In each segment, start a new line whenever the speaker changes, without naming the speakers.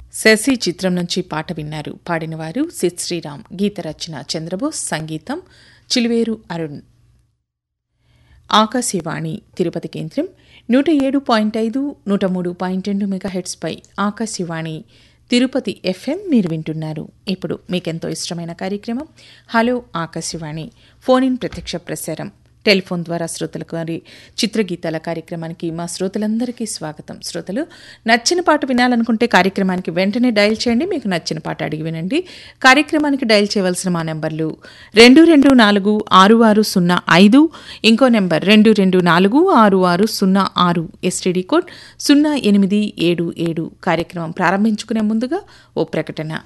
శశి చిత్రం నుంచి పాట విన్నారు పాడినవారు సిద్ శ్రీరామ్ గీత రచన చంద్రబోస్ సంగీతం చిలువేరు అరుణ్ ఆకాశవాణి తిరుపతి కేంద్రం నూట ఏడు పాయింట్ ఐదు నూట మూడు పాయింట్ రెండు మెగాహెట్స్పై ఆకాశవాణి తిరుపతి ఎఫ్ఎం మీరు వింటున్నారు ఇప్పుడు మీకెంతో ఇష్టమైన కార్యక్రమం హలో ఆకాశవాణి ఫోన్ ఇన్ ప్రత్యక్ష ప్రసారం టెలిఫోన్ ద్వారా శ్రోతలకు వారి చిత్రగీతాల కార్యక్రమానికి మా శ్రోతలందరికీ స్వాగతం శ్రోతలు నచ్చిన పాట వినాలనుకుంటే కార్యక్రమానికి వెంటనే డయల్ చేయండి మీకు నచ్చిన పాట అడిగి వినండి కార్యక్రమానికి డయల్ చేయవలసిన మా నెంబర్లు రెండు రెండు నాలుగు ఆరు ఆరు సున్నా ఐదు ఇంకో నెంబర్ రెండు రెండు నాలుగు ఆరు ఆరు సున్నా ఆరు ఎస్టీడీ కోడ్ సున్నా ఎనిమిది ఏడు ఏడు కార్యక్రమం ప్రారంభించుకునే ముందుగా ఓ ప్రకటన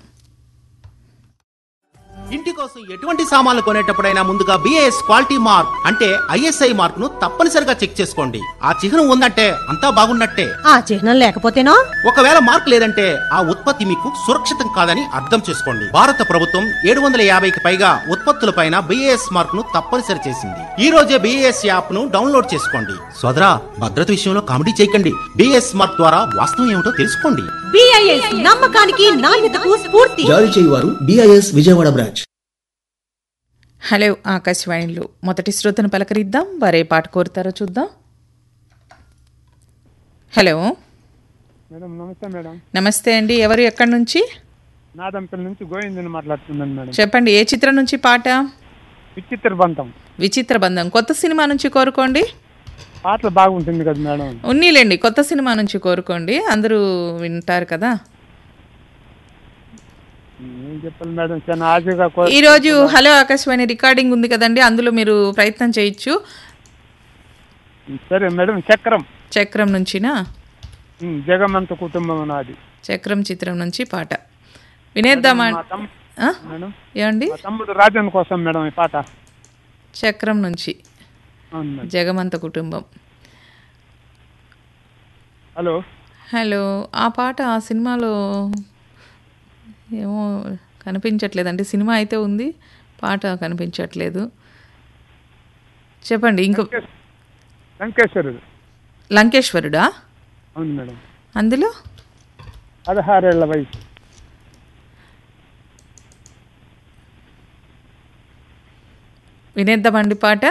ఇంటి కోసం ఎటువంటి సామాన్లు కొనేటప్పుడైనా ముందుగా బిఏఎస్ క్వాలిటీ మార్క్ అంటే ఐఎస్ఐ మార్క్ ను తప్పనిసరిగా చెక్ చేసుకోండి ఆ చిహ్నం ఉందంటే అంతా బాగున్నట్టే
ఆ చిహ్నం లేకపోతేనో
ఒకవేళ మార్క్ లేదంటే ఆ ఉత్పత్తి మీకు సురక్షితం కాదని అర్థం చేసుకోండి భారత ప్రభుత్వం ఏడు వందల యాభైకి పైగా ఉత్పత్తులపైన బిఏఎస్ మార్క్ ను తప్పనిసరి చేసింది ఈ రోజే బిఏఎస్ యాప్ ను డౌన్లోడ్ చేసుకోండి సోదరా భద్రత విషయంలో కామెడీ చేయకండి బిఏఎస్ మార్క్ ద్వారా వాస్తవం ఏమిటో తెలుసుకోండి
బిఐఎస్ నమ్మకానికి నాణ్యతకు స్ఫూర్తి
జారీ చేయువారు డిఐఎస్ విజయవాడ బ్రాంచ్
హలో ఆకాశవాణిలో మొదటి శ్రోతను పలకరిద్దాం వారే పాట కోరుతారో చూద్దాం హలో
మేడం నమస్తే మేడం
నమస్తే అండి ఎవరు ఎక్కడి నుంచి
నాదంపల్లి నుంచి గోవిందని మాట్లాడుతున్నాను మేడం
చెప్పండి ఏ చిత్రం నుంచి పాట
విచిత్ర బంధం
విచిత్ర బంధం కొత్త సినిమా నుంచి కోరుకోండి
పాటలు బాగుంటుంది కదా మేడం
ఉన్నీలేండి కొత్త సినిమా నుంచి కోరుకోండి అందరూ వింటారు కదా
ఏం చెప్పాలి మేడం చాలా ఆశగా కో-
ఈరోజు హలో ఆకాశవాణి రికార్డింగ్ ఉంది కదండి అందులో మీరు ప్రయత్నం చేయొచ్చు
సరే మేడం చక్రం
చక్రం నుంచినా
ఉమ్, జగమంత కుటుంబం నాది
చక్రం చిత్రం నుంచి పాట వినేద్దామా
మా తమ్-
ఆ?
మేడం
ఏమండి
మా తమ్ముడు రాజన్ కోసం మేడం ఈ పాట
చక్రం నుంచి
అవును మేడం
జగమంత కుటుంబం
హలో
హలో ఆ పాట ఆ సినిమాలో ఏమో కనిపించట్లేదండి సినిమా అయితే ఉంది పాట కనిపించట్లేదు చెప్పండి ఇంకో
వెంకటేశ్వరుడు
లంకేశ్వరుడా
అవును మేడం
అందులో
పదహారేళ్ల వయసు
వినేద్దామండి పాట